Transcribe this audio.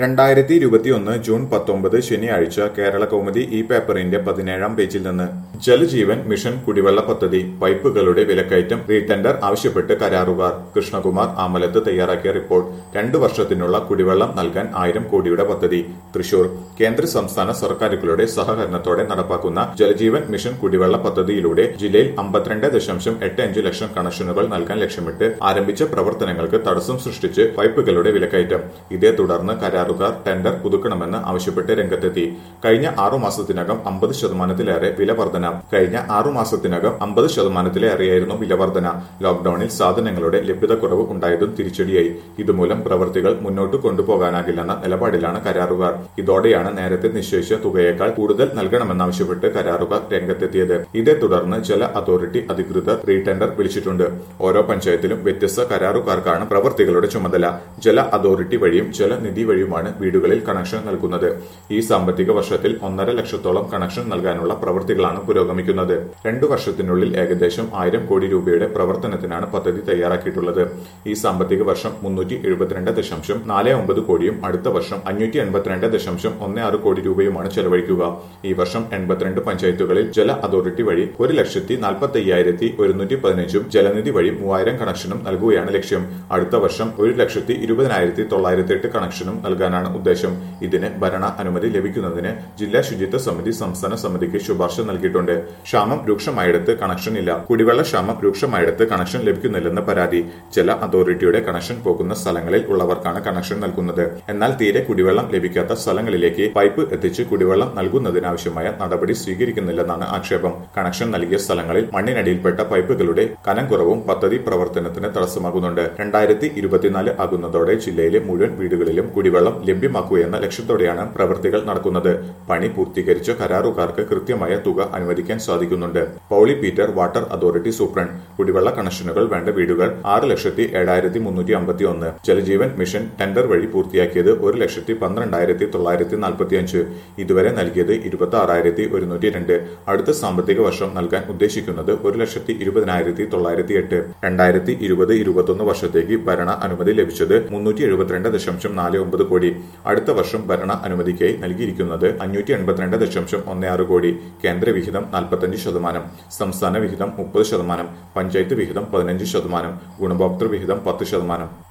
രണ്ടായിരത്തി ഇരുപത്തിയൊന്ന് ജൂൺ പത്തൊമ്പത് ശനിയാഴ്ച കേരള കൗമുദി ഈ പേപ്പറിന്റെ പതിനേഴാം പേജിൽ നിന്ന് ജലജീവൻ മിഷൻ കുടിവെള്ള പദ്ധതി പൈപ്പുകളുടെ വിലക്കയറ്റം റീടെൻഡർ ആവശ്യപ്പെട്ട് കരാറുകാർ കൃഷ്ണകുമാർ ആമലത്ത് തയ്യാറാക്കിയ റിപ്പോർട്ട് രണ്ടു വർഷത്തിനുള്ള കുടിവെള്ളം നൽകാൻ ആയിരം കോടിയുടെ പദ്ധതി തൃശൂർ കേന്ദ്ര സംസ്ഥാന സർക്കാരുകളുടെ സഹകരണത്തോടെ നടപ്പാക്കുന്ന ജലജീവൻ മിഷൻ കുടിവെള്ള പദ്ധതിയിലൂടെ ജില്ലയിൽ അമ്പത്തിരണ്ട് ദശാംശം എട്ട് അഞ്ച് ലക്ഷം കണക്ഷനുകൾ നൽകാൻ ലക്ഷ്യമിട്ട് ആരംഭിച്ച പ്രവർത്തനങ്ങൾക്ക് തടസ്സം സൃഷ്ടിച്ച് പൈപ്പുകളുടെ വിലക്കയറ്റം ഇതേ തുടർന്ന് കരാറുകാർ ടെൻഡർ പുതുക്കണമെന്ന് ആവശ്യപ്പെട്ട് രംഗത്തെത്തി കഴിഞ്ഞ ആറു മാസത്തിനകം അമ്പത് ശതമാനത്തിലേറെ വില വർധന കഴിഞ്ഞ ആറു മാസത്തിനകം അമ്പത് ശതമാനത്തിലേറെയായിരുന്നു വില വർധന ലോക്ഡൌണിൽ സാധനങ്ങളുടെ ലഭ്യതക്കുറവ് ഉണ്ടായതും തിരിച്ചടിയായി ഇതുമൂലം പ്രവൃത്തികൾ മുന്നോട്ട് കൊണ്ടുപോകാനാകില്ലെന്ന നിലപാടിലാണ് കരാറുകാർ ഇതോടെയാണ് നേരത്തെ നിശ്ചയിച്ച തുകയേക്കാൾ കൂടുതൽ നൽകണമെന്നാവശ്യപ്പെട്ട് കരാറുകാർ രംഗത്തെത്തിയത് ഇതേ തുടർന്ന് ജല അതോറിറ്റി അധികൃതർ റീടെൻഡർ വിളിച്ചിട്ടുണ്ട് ഓരോ പഞ്ചായത്തിലും വ്യത്യസ്ത കരാറുകാർക്കാണ് പ്രവൃത്തികളുടെ ചുമതല ജല അതോറിറ്റി വഴിയും ജലനിധി വഴിയുമാണ് വീടുകളിൽ കണക്ഷൻ നൽകുന്നത് ഈ സാമ്പത്തിക വർഷത്തിൽ ഒന്നര ലക്ഷത്തോളം കണക്ഷൻ നൽകാനുള്ള പ്രവൃത്തികളാണ് പുരോഗമിക്കുന്നത് രണ്ടു വർഷത്തിനുള്ളിൽ ഏകദേശം ആയിരം കോടി രൂപയുടെ പ്രവർത്തനത്തിനാണ് പദ്ധതി തയ്യാറാക്കിയിട്ടുള്ളത് ഈ സാമ്പത്തിക വർഷം മുന്നൂറ്റി എഴുപത്തിരണ്ട് ദശാംശം നാല് ഒമ്പത് കോടിയും അടുത്ത വർഷം അഞ്ഞൂറ്റി എൺപത്തിരണ്ട് ദശാംശം ഒന്ന് ആറ് കോടി രൂപയുമാണ് ചെലവഴിക്കുക ഈ വർഷം എൺപത്തിരണ്ട് പഞ്ചായത്തുകളിൽ ജല അതോറിറ്റി വഴി ഒരു ലക്ഷത്തി നാൽപ്പത്തി അയ്യായിരത്തി ഒരുന്നൂറ്റി പതിനഞ്ചും ജലനിധി വഴി മൂവായിരം കണക്ഷനും നൽകുകയാണ് ലക്ഷ്യം അടുത്ത വർഷം ഒരു ലക്ഷത്തി ഇരുപതിനായിരത്തി തൊള്ളായിരത്തി എട്ട് കണക്ഷനും നൽകാനാണ് ഉദ്ദേശം ഇതിന് ഭരണ അനുമതി ലഭിക്കുന്നതിന് ജില്ലാ ശുചിത്വ സമിതി സംസ്ഥാന സമിതിക്ക് ശുപാർശ നൽകിയിട്ടുണ്ട് ക്ഷാമം രൂക്ഷമായിടത്ത് കണക്ഷൻ ഇല്ല കുടിവെള്ള ക്ഷാമം രൂക്ഷമായിടത്ത് കണക്ഷൻ ലഭിക്കുന്നില്ലെന്ന് പരാതി ജല അതോറിറ്റിയുടെ കണക്ഷൻ പോകുന്ന സ്ഥലങ്ങളിൽ ഉള്ളവർക്കാണ് കണക്ഷൻ നൽകുന്നത് എന്നാൽ തീരെ കുടിവെള്ളം ലഭിക്കാത്ത സ്ഥലങ്ങളിലേക്ക് പൈപ്പ് എത്തിച്ച് കുടിവെള്ളം നൽകുന്നതിനാവശ്യമായ നടപടി സ്വീകരിക്കുന്നില്ലെന്നാണ് ആക്ഷേപം കണക്ഷൻ നൽകിയ സ്ഥലങ്ങളിൽ മണ്ണിനടിയിൽപ്പെട്ട പൈപ്പുകളുടെ കനം കുറവും പദ്ധതി പ്രവർത്തനത്തിന് തടസ്സമാകുന്നുണ്ട് രണ്ടായിരത്തി ഇരുപത്തിനാല് ആകുന്നതോടെ ജില്ലയിലെ മുഴുവൻ വീടുകളിലും കുടിവെള്ളം ലഭ്യമാക്കുകയെന്ന ലക്ഷ്യത്തോടെയാണ് പ്രവൃത്തികൾ നടക്കുന്നത് പണി പൂർത്തീകരിച്ച കരാറുകാർക്ക് കൃത്യമായ തുക അനുവദിക്കാൻ സാധിക്കുന്നുണ്ട് Pauly Peter water authority superintendent കുടിവെള്ള കണക്ഷനുകൾ വേണ്ട വീടുകൾ ആറ് ലക്ഷത്തി ഏഴായിരത്തി മുന്നൂറ്റി അമ്പത്തി ഒന്ന് ജലജീവൻ മിഷൻ ടെൻഡർ വഴി പൂർത്തിയാക്കിയത് ഒരു ലക്ഷത്തി പന്ത്രണ്ടായിരത്തി തൊള്ളായിരത്തി നാൽപ്പത്തി അഞ്ച് ഇതുവരെ നൽകിയത് ഇരുപത്തി ആറായിരത്തി ഒരുന്നൂറ്റി രണ്ട് അടുത്ത സാമ്പത്തിക വർഷം നൽകാൻ ഉദ്ദേശിക്കുന്നത് ഒരു ലക്ഷത്തി ഇരുപതിനായിരത്തി തൊള്ളായിരത്തി എട്ട് രണ്ടായിരത്തി ഇരുപത് ഇരുപത്തൊന്ന് വർഷത്തേക്ക് ഭരണ അനുമതി ലഭിച്ചത് മുന്നൂറ്റി എഴുപത്തിരണ്ട് ദശാംശം നാല് ഒമ്പത് കോടി അടുത്ത വർഷം ഭരണ അനുമതിക്കായി നൽകിയിരിക്കുന്നത് അഞ്ഞൂറ്റി എൺപത്തിരണ്ട് ദശാംശം ഒന്ന് ആറ് കോടി കേന്ദ്ര വിഹിതം നാൽപ്പത്തഞ്ച് ശതമാനം സംസ്ഥാന വിഹിതം മുപ്പത് ശതമാനം പഞ്ചായത്ത് വിഹിതം പതിനഞ്ച് ശതമാനം ഗുണഭോക്തൃ വിഹിതം പത്ത് ശതമാനം